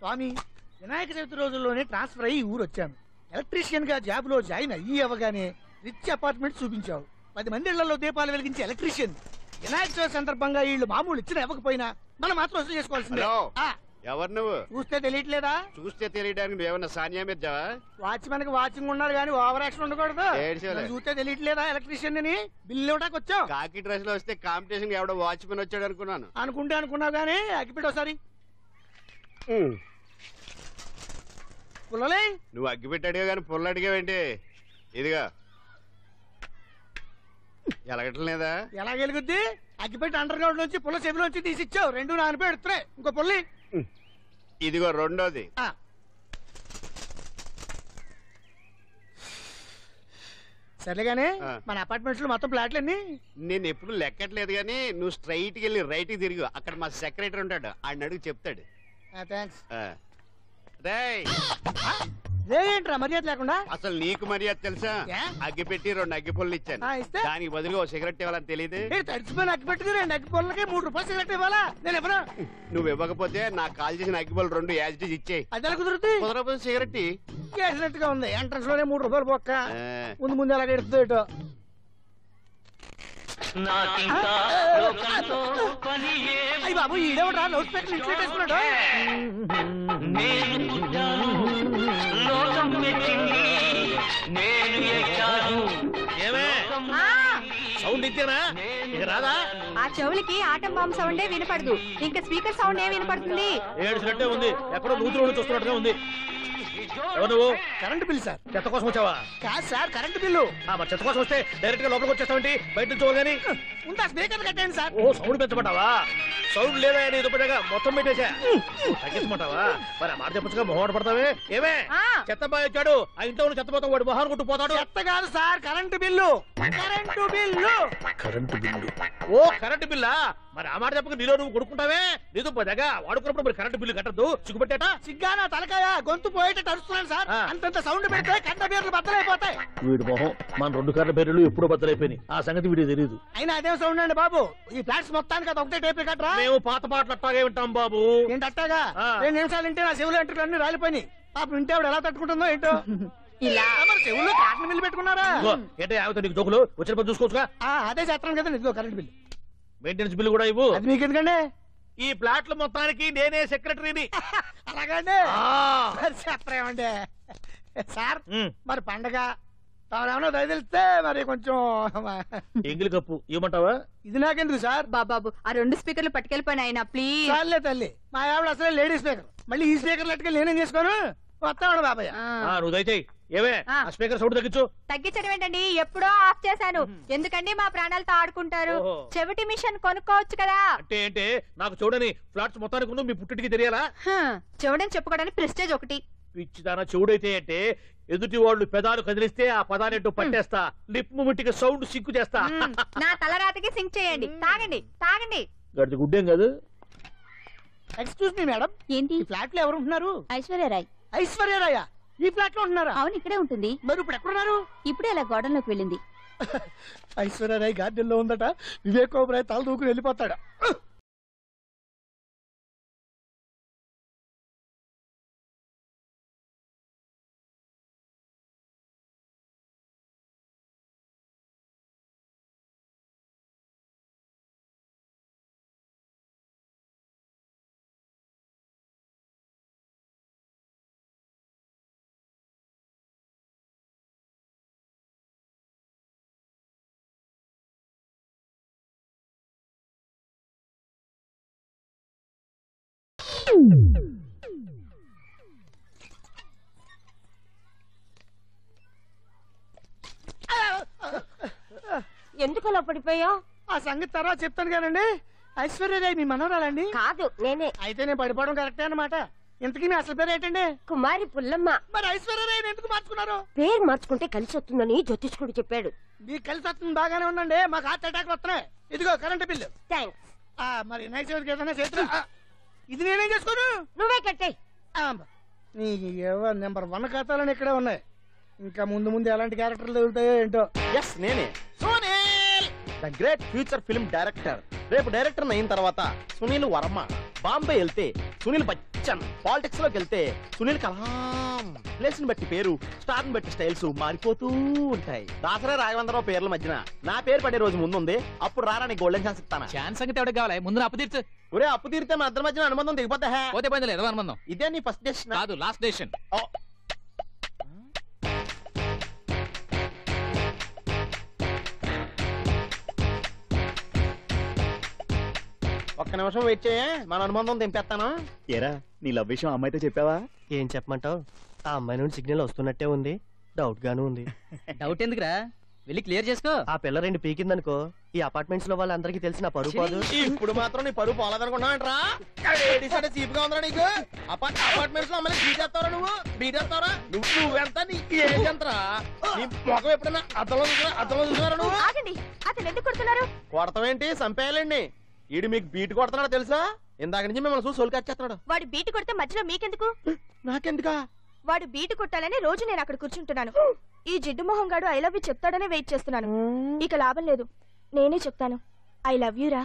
స్వామి వినాయక చవితి రోజుల్లోనే ట్రాన్స్ఫర్ అయ్యి ఈ ఊరు వచ్చాను ఎలక్ట్రీషియన్ గా జాబ్ లో జాయిన్ అయ్యి అవ్వగానే రిచ్ అపార్ట్మెంట్ చూపించావు పది మంది ఇళ్లలో దీపాలు వెలిగించే ఎలక్ట్రీషియన్ వినాయక చవితి సందర్భంగా వీళ్ళు మామూలు ఇచ్చిన ఇవ్వకపోయినా మనం మాత్రం వసూలు చేసుకోవాల్సిందే హలో. ఆ, ఎవరు నువ్వు చూస్తే తెలియట్లేదా చూస్తే తెలియడానికి నువ్వేమన్నా సానియా మీర్జావా వాచ్మెన్ కి వాచింగ్ ఉండాలి కానీ ఓవర్ యాక్షన్ ఉండకూడదు ఏడ్చేలే. నన్ను చూస్తే తెలియట్లేదా ఎలక్ట్రీషియన్ అని బిల్లు ఇవ్వడానికి వచ్చావు కాకి డ్రెస్ లో వస్తే కాంపిటీషన్ ఎవడో వాచ్మెన్ వచ్చాడు అనుకున్నాను అనుకుంటే అనుకున్నావు కానీ అగ్గిపెట్టి ఒకసారి పుల్లలే నువ్వు అగ్గి పెట్టాడుగా కానీ పుల్ల అడిగావేంటి ఇదిగా ఎలగటం లేదా ఎలా గెలుగుద్ది అగ్గిపెట్టి అండర్ గ్రౌండ్ నుంచి పుల్ల చెవిలోంచి తీసి ఇచ్చావు రెండు నాన్నపై ఎడుతున్నాయి ఇంకో పుల్లి ఇదిగో రెండోది ఆ. సర్లేగానే ఆ. మన అపార్ట్మెంట్స్ లో మొత్తం ప్లాట్లు అన్ని నేను ఎప్పుడు లెక్కట్లేదు కానీ నువ్వు స్ట్రైట్ కి వెళ్ళి రైట్ కి తిరిగి అక్కడ మా సెక్రటరీ ఉంటాడు ఆయన అడుగు చెప్తాడు థ్యాంక్స్ ఆ. రేయ్ ఏంట్రా మర్యాద లేకుండా అసలు నీకు మర్యాద తెలుసా ఏ? అగ్గి పెట్టి రెండు అగ్గి పుల్లలు ఇచ్చాను ఆ, ఇస్తే? దానికి బదులుగా ఓ సిగరెట్ ఇవ్వాలని తెలియదు ఏ తడిచిపోయిన అగ్గి పెట్టుకుని రెండు అగ్గి పుల్లకి మూడు రూపాయలు సిగరెట్ ఇవ్వాలా నేను ఇవ్వను నువ్వు ఇవ్వకపోతే నాకు కాల్ చేసిన అగ్గి పుల్లలు రెండు యాజిటీస్ ఇచ్చేయి అది ఎలా కుదురుతుంది కుదరకపోతే సిగరెట్ ఇయ్యి. చేసినట్టుగా ఉంది ఎంట్రన్స్ లోనే మూడు రూపాయలు పోక్క ఆ. ముందు ముందు ఎలా ఎడుతుంది ఇటు నాకింకా లోకంతో పని ఏం అయ్యి బాబు ఈడేవడా లౌడ్ స్పీకర్ ఇన్స్టేట్ వేసుకున్నాడు నేను పుట్టాను లోకం మెచ్చింది నేను ఎక్కాను ఏమే సౌండ్ ఇచ్చానా ఇక రాదా ఆ చెవులకి ఆటం బాంబ్ సౌండే వినపడదు ఇంకా స్పీకర్ సౌండ్ ఏ వినపడుతుంది ఏడ్చినట్టే ఉంది ఎక్కడో నూతులు చూస్తున్నట్టుగా ఉంది ఎవరు నువ్వు కరెంట్ బిల్ సార్ చెత్త కోసం వచ్చావా కాదు సార్ కరెంట్ బిల్లు ఆ, మరి చెత్త కోసం వస్తే డైరెక్ట్ గా లోపలికి వచ్చేస్తావేంటి బయట నుంచి గానీ ఉందా స్పీకర్ కట్టండి సార్ ఓ సౌండ్ పెంచమంటావా సౌండ్ లేదా నీ దుప్పటగా మొత్తం పెట్టేశా ఓ, తగ్గించమంటావా మరి ఆ మాట చెప్పచ్చుగా మొహమాట పడతావే ఏమే ఆ. చెత్త బాయ్ వచ్చాడు ఆ ఇంట్లో ఉన్న చెత్త పోతాం వాడు మొహాన్ని కొట్టు పోతాడు చెత్త కాదు sir current bill current bill current bill ఓ కరెంటు బిల్లా మరి ఆ మాట చెప్పక నీలో నువ్వు కొడుకుంటావే నీదు దగ్గర వాడుకున్నప్పుడు మరి కరెంటు బిల్లు కట్టద్దు సిగ్గుపెట్టేట సిగ్గానా తలకాయ గొంతు పోయేటట్టు అరుస్తున్నాను సార్ ఆ. అంతంత సౌండ్ పెడితే కంట బీర్లు బద్దలైపోతాయి వీడి మొహం మన రెండు కర్ర పేర్లు ఎప్పుడో బద్దలైపోయినాయి ఆ సంగతి వీడికి తెలియదు అయినా అదే సౌండ్ అండి బాబు ఈ ఫ్లాట్స్ మొత్తానికి అది ఒకటే టేప్ కట్టరా మేము పాత పాటలు అట్టాగే వింటాం బాబు ఏంటి అట్టాగా ఆ. రెండు నిమిషాలు వింటే నా చెవులు ఎంట్రులు అన్ని రాలిపోయినాయి పాపం వింటే ఆవిడ ఎలా తట్టుకుంటుందో ఏంటో ఇలా ఆ, మరి చెవుల్లో కాటన్ బిల్లు పెట్టుకున్నారా ఇదిగో, ఏంటే ఆమెతో నీకు జోకులు వచ్చిన పని చూసుకోవచ్చుగా ఆ, అదే చేస్తాను కదా ఇదిగో కరెంట్ బిల్లు మెయింటెనెన్స్ బిల్లు కూడా ఇవ్వు అది మీకు ఎందుకండి ఈ ప్లాట్ల మొత్తానికి నేనే సెక్రటరీని అలాగండి ఆ. మరి చెప్పరేమండి సార్ ఉమ్, మరి పండగ తాను దయదలిస్తే మరి కొంచెం ఎంగిలి కప్పు ఇవ్వమంటావా ఇది నాకెందుకు సార్ బాబాబు ఆ రెండు స్పీకర్లు పట్టుకెళ్ళిపోయిన ఆయన ప్లీజ్ చాలే తల్లి మా ఆవిడ అసలే లేడీ స్పీకర్ మళ్ళీ ఈ స్పీకర్ లెట్టుకెళ్ళి నేనేం చేసుకోను వస్తాడు బాబాయ్ ఆ, నువ్వు దయచేయి ఏమే ఆ. ఆ స్పీకర్ సౌండ్ తగ్గించు తగ్గించడం ఏంటండి ఎప్పుడో ఆఫ్ చేశాను ఎందుకండి మా ప్రాణాలతో ఆడుకుంటారు ఓహో. చెవిటి మిషన్ కొనుక్కోవచ్చు కదా అంటే ఏంటే నాకు చూడని ఫ్లాట్స్ మొత్తానికి ఉన్న మీ పుట్టింటికి తెలియాలా హ్మ్, చెవిడని చెప్పుకోవడానికి ప్రెస్టేజ్ ఒకటి పిచ్చిదాన చెవుడైతే అంటే ఎదుటి వాళ్ళు పెదాలు కదిలిస్తే ఆ పదాన్ని పట్టేస్తా లిప్ ముట్టికి సౌండ్ సిక్కు చేస్తా హ్మ్, నా తలరాతకి సింక్ చేయండి తాగండి తాగండి గడిచి గుడ్డేం కాదు ఎక్స్క్యూజ్ మీ మేడం ఏంటి ఈ ఫ్లాట్ లో ఎవరు ఉంటున్నారు ఐశ్వర్యరాయ్ ఐశ్వర్యరాయ ఈ ఫ్లాట్ లో ఉంటున్నారా అవును ఇక్కడే ఉంటుంది మరి ఇప్పుడు ఎక్కడున్నారు ఇప్పుడే అలా గోడంలోకి వెళ్ళింది ఐశ్వర్యరాయ్ గార్డెన్ లో ఉందట వివేక్ ఓబరాయ్ తల దూకుని వెళ్ళిపోతాడు ఎందుకు అలా పడిపోయావు ఆ సంగతి తర్వాత చెప్తాను కానండి ఐశ్వర్యరాయ్ మీ మనవరాలండి కాదు నేనే అయితే నేను పడిపోవడం కరెక్టే అన్నమాట ఇంతకీ మీ అసలు పేరు ఏంటండి కుమారి పుల్లమ్మ మరి ఐశ్వర్యరాయ్ ఎందుకు మార్చుకున్నారు పేరు మార్చుకుంటే కలిసి వస్తుందని జ్యోతిష్కుడు చెప్పాడు మీకు కలిసి వస్తుంది బాగానే ఉందండి మాకు హార్ట్ అటాక్ వస్తున్నాయి ఇదిగో కరెంట్ బిల్లు థ్యాంక్స్ ఆ, మరి నైట్ చవితికి ఏదైనా చేతులు ఆ, ఇది నేనేం చేసుకోను నువ్వే కట్టాయి ఆ, నీ ఏవో నెంబర్ వన్ ఖాతాలని ఇక్కడే ఉన్నాయి ఇంకా ముందు ముందు ఎలాంటి క్యారెక్టర్లు దొరుకుతాయో ఏంటో ఎస్ నేనే Sunil the great future film director రేపు డైరెక్టర్ అయిన తర్వాత సునీల్ వర్మ బాంబే వెళ్తే సునీల్ బచ్చన్ బచ్చన్ పాలిటిక్స్ లోకి వెళ్తే సునీల్ కలాం ప్లేస్ ని బట్టి పేరు స్టార్ ని బట్టి స్టైల్స్ మారిపోతూ ఉంటాయి దాసరా రాఘవేంద్రరావు పేర్ల మధ్యన నా పేరు పడే రోజు ముందుంది అప్పుడు రారా నీ గోల్డెన్ ఛాన్స్ ఇస్తానా ఛాన్స్ సంగతి ఎవరికి కావాలి ముందు నా అప్పు తీర్చు ఒరే అప్పు తీరితే మన ఇద్దరి మధ్యన అనుబంధం దిగిపోతా పోతే పోయింది లేదు అనుబంధం ఇదే నీ ఫస్ట్ డెస్టినేషన్ కాదు లాస్ట్ డెసిషన్ ఒక్క నిమిషం వెయిట్ చేయ మన అనుబంధం తెంపేస్తాను ఏరా నీ లవ్ విషయం అమ్మాయితో చెప్పావా ఏం చెప్పమంటావు ఆ అమ్మాయి నుండి సిగ్నల్ వస్తున్నట్టే ఉంది డౌట్ గాను ఉంది డౌట్ ఎందుకురా వెళ్ళి క్లియర్ చేసుకో ఆ పిల్ల రెండు పీకిందనుకో ఈ అపార్ట్మెంట్స్ లో వాళ్ళందరికీ తెలిసిన పరువు పోదు ఇప్పుడు మాత్రం నీ పరువు పోలేదనుకున్నావంటరా చీప్ గా ఉందా నీకు అపార్ట్మెంట్స్ లో అమ్మని బీటేస్తావరా నువ్వు బీటేస్తావరా నువ్వు నువ్వెంత నీ ఏజ్ ఎంతరా నీ ముఖం ఎప్పుడైనా అద్దంలో చూసినా అద్దంలో చూసినారా నువ్వు ఆగండి అతను ఎందుకు కొడుతున్నారు కొడతావేంటి చంపేయాలండి ఈడు మీకు బీట్ కొడుతున్నాడు తెలుసా ఇందాక నుంచి మిమ్మల్ని చూసి సోల్కి వచ్చేస్తున్నాడు వాడు బీటు కొడితే మధ్యలో మీకెందుకు నాకెందుకా వాడు బీటు కొట్టాలని రోజు నేను అక్కడ కూర్చుంటున్నాను ఈ జిడ్డు మొహం గాడు ఐ లవ్ యూ చెప్తాడనే వెయిట్ చేస్తున్నాను ఇక లాభం లేదు నేనే చెప్తాను ఐ లవ్ యూ రా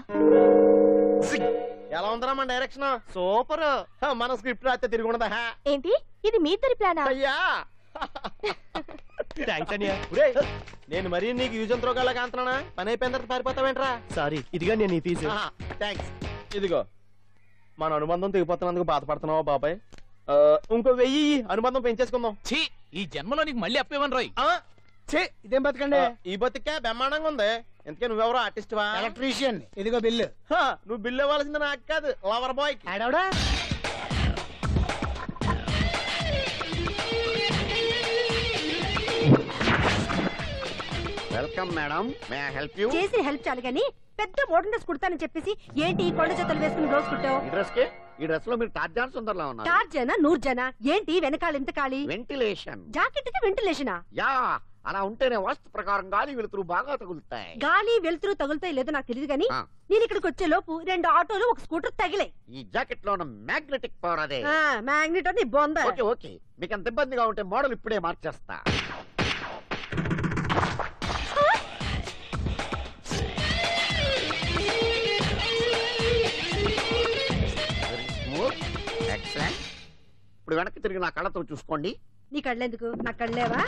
ఎలా ఉందరా మన డైరెక్షన్ సూపర్ మన స్క్రిప్ట్ రాస్తే తిరిగి ఉండదా హా. ఏంటి ఇది మీ ఇద్దరి ప్లానా అయ్యా థ్యాంక్స్ అనియా ఒరేయ్, నేను మరీ నీకు యూజ్ ఎంతో గల కాంతనా పని అయిపోయిన తర్వాత పారిపోతావేంట్రా సారీ ఇదిగా నేను ఈ ఫీజు థ్యాంక్స్ ఇదిగో మన అనుబంధం తెగిపోతున్నందుకు బాధపడుతున్నావా బాబాయ్ ఆ, ఇంకో వెయ్యి ఇయ్యి, అనుబంధం పెంచేసుకుందాం ఛీ ఈ జన్మలో నీకు మళ్ళీ అప్పు ఇవ్వను రోయ్ ఆ, ఛీ, ఇదేం బతకండి ఆ, ఈ బతికే బ్రహ్మాండంగా ఉంది ఎందుకే నువ్వెవరో ఆర్టిస్ట్ వా ఎలక్ట్రీషియన్ ఇదిగో బిల్లు హా, నువ్వు బిల్ ఇవ్వాల్సింది నాకు కాదు లవర్ బాయ్ ఆడవడా welcome madam may help you చేసి హెల్ప్ చాలు గాని పెద్ద మోడల్ డ్రెస్ కుడతానని చెప్పేసి ఏంటి ఈ కొండ జతలు వేసుకుని రోజు కుట్టావు ఈ డ్రెస్ కి ఈ డ్రెస్ లో మీరు టార్జాన్ సుందర్లా ఉన్నారు చార్ జన నూరు జన ఏంటి వెనకాల ఎంత ఖాళీ వెంటిలేషన్ జాకెట్ కి వెంటిలేషనా యా అలా ఉంటేనే వాస్తు ప్రకారం గాలి వెలుతురు బాగా తగులుతాయి గాలి వెలుతురు తగులుతాయి లేదో నాకు తెలియదు గాని ఆ. నేను ఇక్కడికి వచ్చే లోపు రెండు ఆటోలు ఒక స్కూటర్ తగిలే ఈ జాకెట్ లో ఉన్న మ్యాగ్నెటిక్ పవర్ అదే మ్యాగ్నెట్ అని బొంద ఓకే ఓకే మీకు అంత ఇబ్బందిగా ఉంటే మోడల్ ఇప్పుడే మార్చేస్తా ఎక్సలెంట్ ఇప్పుడు వెనక్కి తిరిగి నా కళ్ళతో చూసుకోండి నీ కళ్ళెందుకు నా కళ్ళేవా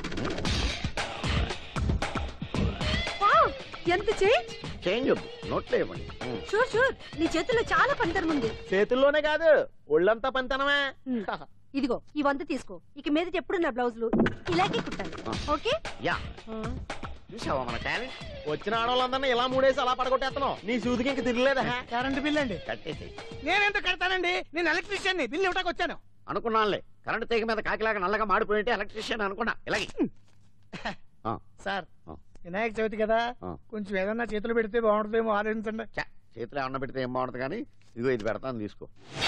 వావ్, ఎంత చేంజ్ చేంజ్ వద్దు నోట్లో ఇవ్వండి ఉమ్. షూర్ షూర్ నీ చేతుల్లో చాలా పనితనం ఉంది చేతుల్లోనే కాదు ఒళ్ళంతా పంతనమే ఉమ్. ఇదిగో ఈ వంద తీసుకో ఇక మీద ఎప్పుడు నా బ్లౌజులు ఇలాగే కుట్టాలి ఆ. ఓకే యా చూసావా మన టాలెంట్ వచ్చిన ఆడవాళ్ళందరినీ ఇలా మూడేసి అలా పడగొట్టేస్తున్నావు నీ సూదికి ఇంక తిరగలేదా కరెంట్ బిల్ అండి కట్టేసి నేనెంత కడతానండి నేను ఎలక్ట్రీషియన్ బిల్ ఇవ్వడానికి వచ్చాను అనుకున్నానులే కరెంట్ తీగ మీద కాకిలాగా నల్లగా మాడిపోయింటే ఎలక్ట్రీషియన్ అనుకున్నా ఇలాగే ఆ, సార్ ఆ. వినాయక చవితి కదా ఆ. కొంచెం ఏదన్నా చేతులు పెడితే బాగుంటుందేమో ఆలోచించండి ఛ, చేతిలో అన్న పెడితే ఏం బాగుంటుంది కానీ ఇదిగో ఇది పెడతాను తీసుకో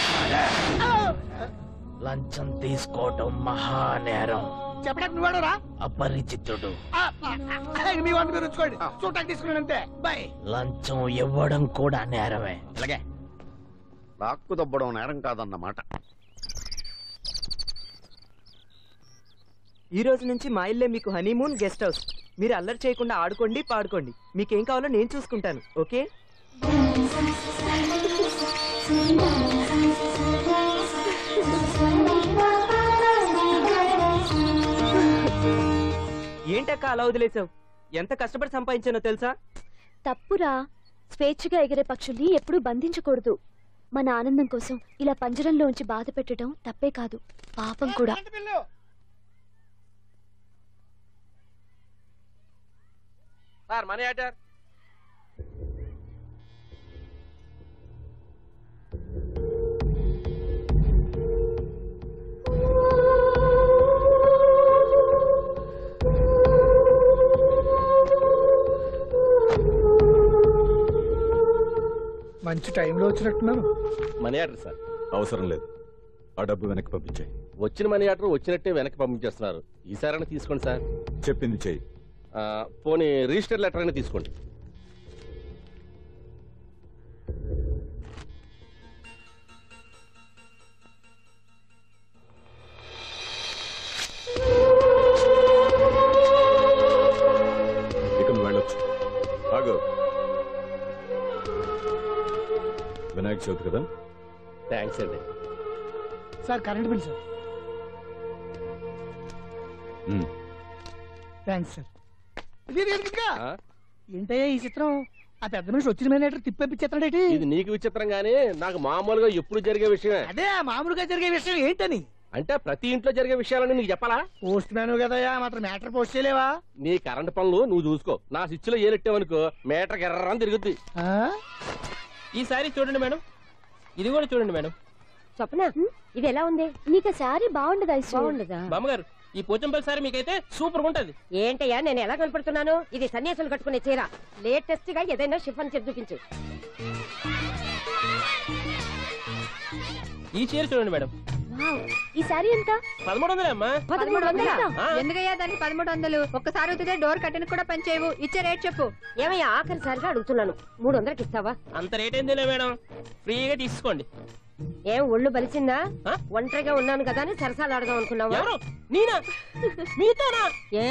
లంచం తీసుకోవటం మహా నేరం చెప్పడానికి నువ్వాడరా అపరిచితుడు మీ వంట మీరు ఉంచుకోండి చూడటానికి తీసుకున్నాను అంతే బాయ్ లంచం ఇవ్వడం కూడా నేరమే ఇలాగే లాక్కు దబ్బడం నేరం కాదన్నమాట ఈ రోజు నుంచి మా ఇల్లే మీకు హనీమూన్ గెస్ట్ హౌస్ మీరు అల్లరి చేయకుండా ఆడుకోండి పాడుకోండి మీకేం కావాలో నేను చూసుకుంటాను ఓకే ఏంటక్క అలా వదిలేసావు ఎంత కష్టపడి సంపాదించానో తెలుసా తప్పురా స్వేచ్ఛగా ఎగిరే పక్షుల్ని ఎప్పుడూ బంధించకూడదు మన ఆనందం కోసం ఇలా పంజరంలో ఉంచి బాధ పెట్టడం తప్పే కాదు పాపం కూడా current bill sir money order మంచి టైంలో వచ్చినట్టున్నారు మనీ ఆర్డర్ సార్ అవసరం లేదు ఆ డబ్బు వెనక్కి పంపించాయి వచ్చిన మనీ ఆర్డర్ వచ్చినట్టే వెనక్కి పంపించేస్తున్నారు ఈసారైనా తీసుకోండి సార్ చెప్పింది చెయ్యి ఆ, పోనీ రిజిస్టర్ లెటర్ అయినా తీసుకోండి ఇక నువ్వు వెళ్ళొచ్చు ఆగు వినాయక చవితి కదా థ్యాంక్స్ అండి sir current bill sir um. Thanks sir ఇది ఇది, ఇది ఇంకా ఏంటయ్యా ఈ చిత్రం ఆ పెద్ద మనిషి వచ్చిన మేనేటర్ తిప్పించేస్తున్నాడేటి ఇది నీకు విచిత్రం గానీ నాకు మామూలుగా ఎప్పుడు జరిగే విషయమే అదే ఆ మామూలుగా జరిగే విషయం ఏంటని అంటే ప్రతి ఇంట్లో జరిగే విషయాలని నీకు చెప్పాలా పోస్ట్ మ్యాన్ కదయ్యా మాత్రం మ్యాటర్ పోస్ట్ చేయలేవా నీ కరెంట్ పనులు నువ్వు చూసుకో నా స్విచ్ లో ఏలెట్టావనుకో మీటర్ ఎర్రని తిరుగుద్ది ఈసారి చూడండి మేడం ఇది కూడా చూడండి మేడం చెప్పనా ఇది ఎలా ఉంది నీకు ఆ శారీ బాగుండదా బాగుండదా బామ్మగారు ఈ పోచంపల్లి సారీ మీకైతే సూపర్ ఉంటది ఏంటయ్యా నేను ఎలా కనపడుతున్నాను ఇది సన్యాసులు కట్టుకునే చీర లేటెస్ట్ గా ఏదైనా షిఫన్ చెప్పి చూపించు ఈ చీర చూడండి మేడం ఈ శారీ ఎంత పదమూడు వందలే అమ్మా పదమూడు వందలా? ఆ. ఎందుకయ్యా దానికి పదమూడు వందలు ఒక్కసారి అవుతుందే డోర్ కట్టను కూడా పనిచేయవు ఇచ్చే రేట్ చెప్పు ఏమయ్యా ఆఖరిసారిగా అడుగుతున్నాను మూడు వందలకి ఇస్తావా అంత రేట్ ఏందిలే మేడం ఫ్రీగా తీసుకోండి ఏం ఒళ్ళు బలిసిందా ఒంటరిగా ఉన్నాను కదా అని సరసాలు అడదాం అనుకున్నావా ఎవరు నేనా మీతోనా ఏ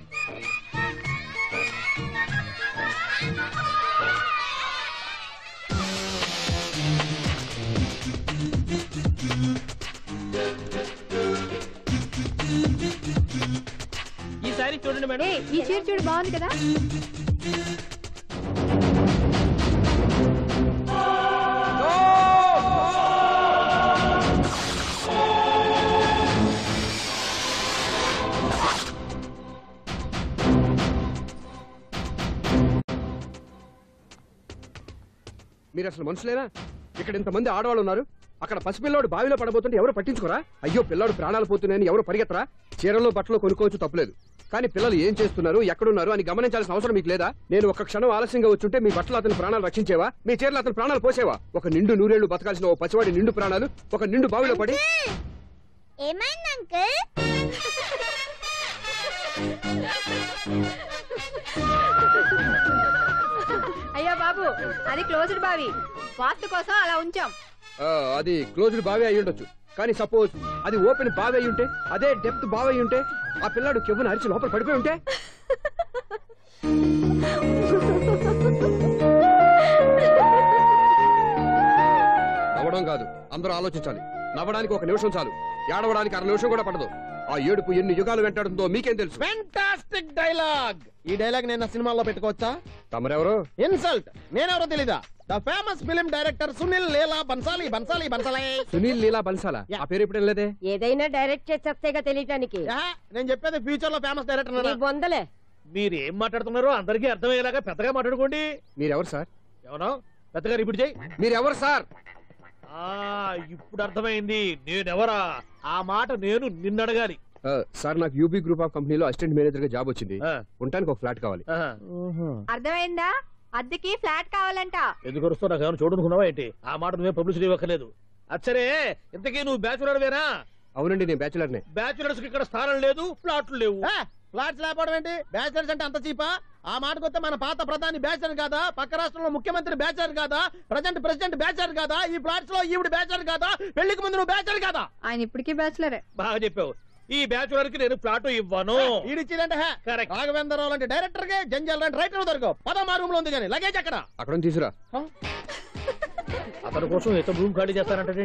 ఈ సారీ చూడండి మేడం ఈ చీర చూడు బాగుంది కదా మీరు అసలు మనుషులేనా ఇక్కడ ఇంతమంది ఆడవాళ్ళు ఉన్నారు అక్కడ పసిపిల్లాడు బావిలో పడబోతుంటే ఎవరు పట్టించుకోరా అయ్యో పిల్లాడు ప్రాణాలు పోతున్నాయని ఎవరు పరిగెత్తరా చీరలు బట్టలు కొనుక్కోవచ్చు తప్పులేదు కానీ పిల్లలు ఏం చేస్తున్నారు ఎక్కడున్నారు అని గమనించాల్సిన అవసరం మీకు లేదా నేను ఒక క్షణం ఆలస్యంగా వచ్చుంటే మీ బట్టలు అతని ప్రాణాలు రక్షించేవా మీ చీరలు అతని ప్రాణాలు పోసేవా ఒక నిండు నూరేళ్లు బతకాల్సిన ఓ పసివాడి నిండు ప్రాణాలు ఒక నిండు బావిలో పడి ఏమైంది అంకుల్ అయ్యో బాబు అది క్లోజ్డ్ బావి వాస్తు కోసం అలా ఉంచాం ఆ, అది క్లోజ్డ్ బావి అయి ఉండొచ్చు కానీ సపోజ్ అది ఓపెన్ బావి అయి ఉంటే అదే డెప్త్ బావి అయి ఉంటే ఆ పిల్లాడు కెవ్వున అరిచి లోపల పడిపోయి ఉంటే నవ్వడం కాదు అందరూ ఆలోచించాలి నవ్వడానికి ఒక నిమిషం చాలు ఏడవడానికి అర నిమిషం కూడా పడదు ఆ ఏడుపు ఎన్ని యుగాలు వెంటాడుతుందో మీకేం తెలుసు ఫెంటాస్టిక్ డైలాగ్ ఈ డైలాగ్ నేను నా సినిమాలో పెట్టుకోవచ్చా తమరెవరు ఇన్సల్ట్ నేనెవరో తెలీదా the famous film director Sunil Leela Bhansali Bhansali Bhansali Sunil Leela బన్సాలా ఆ పేరు ఇప్పుడు లేదే ఏదైనా డైరెక్ట్ చేసేస్తేగా తెలియటానికి నేను చెప్పేది ఫ్యూచర్ లో ఫేమస్ నీ డైరెక్టర్ బొందలే మీరు ఏం మాట్లాడుతున్నారో అందరికీ అర్థమయ్యేలాగా పెద్దగా మాట్లాడుకోండి మీరెవరు సార్ ఎవరో పెద్దగా రిపీట్ చేయి మీరెవరు సార్ ఆ ఇప్పుడు అర్థమైంది నేనెవరా ఆ మాట నేను నిన్ను అడగాలి ఆ, సార్ నాకు యూబీ గ్రూప్ ఆఫ్ కంపెనీలో అసిస్టెంట్ మేనేజర్ గా జాబ్ వచ్చింది ఉండటానికి ఒక ఫ్లాట్ కావాలి అర్థమైందా అద్దెకి ఫ్లాట్ కావాలంట ఎందుకు వస్తావు నాకు ఏమైనా చూడనుకున్నావా ఏంటి ఆ మాట నువ్వే పబ్లిసిటీ ఇవ్వక్కర్లేదు అచ్చరే ఇంతకీ నువ్వు బ్యాచులర్ వేనా అవునండి నేను బ్యాచులర్నే బ్యాచులర్స్ కి ఇక్కడ స్థానం లేదు ప్లాట్లు లేవు ఫ్లాట్స్ లేకపోవడం ఏంటి బ్యాచిలర్స్ అంటే అంత చీపా ఆ మాటకొస్తే మన పాత ప్రధాని బ్యాచర్ కాదా పక్క రాష్ట్రంలో ముఖ్యమంత్రి బ్యాచర్ కాదా ప్రజెంట్ ప్రెసిడెంట్ బ్యాచర్ కాదా ఈ ఫ్లాట్స్ లో ఈవిడ బ్యాచర్ కాదా పెళ్లికి ముందు నువ్వు బ్యాచర్ కాదా ఆయన ఇప్పటికీ బ్యాచులరే బాగా చెప్పావు ఈ బ్యాచులర్ కి నేను ప్లాట్ ఇవ్వను ఈడిచ్చిదంటే రాఘవేంద్రరావు లాంటి డైరెక్టర్ గా జంజల్ లాంటి రైటర్ దొరకవు పదమా రూమ్ లో ఉంది కానీ లగేజ్ అక్కడ అక్కడ నుంచి తీసురా అతని కోసం ఎంత రూమ్ ఖాళీ చేస్తానంటే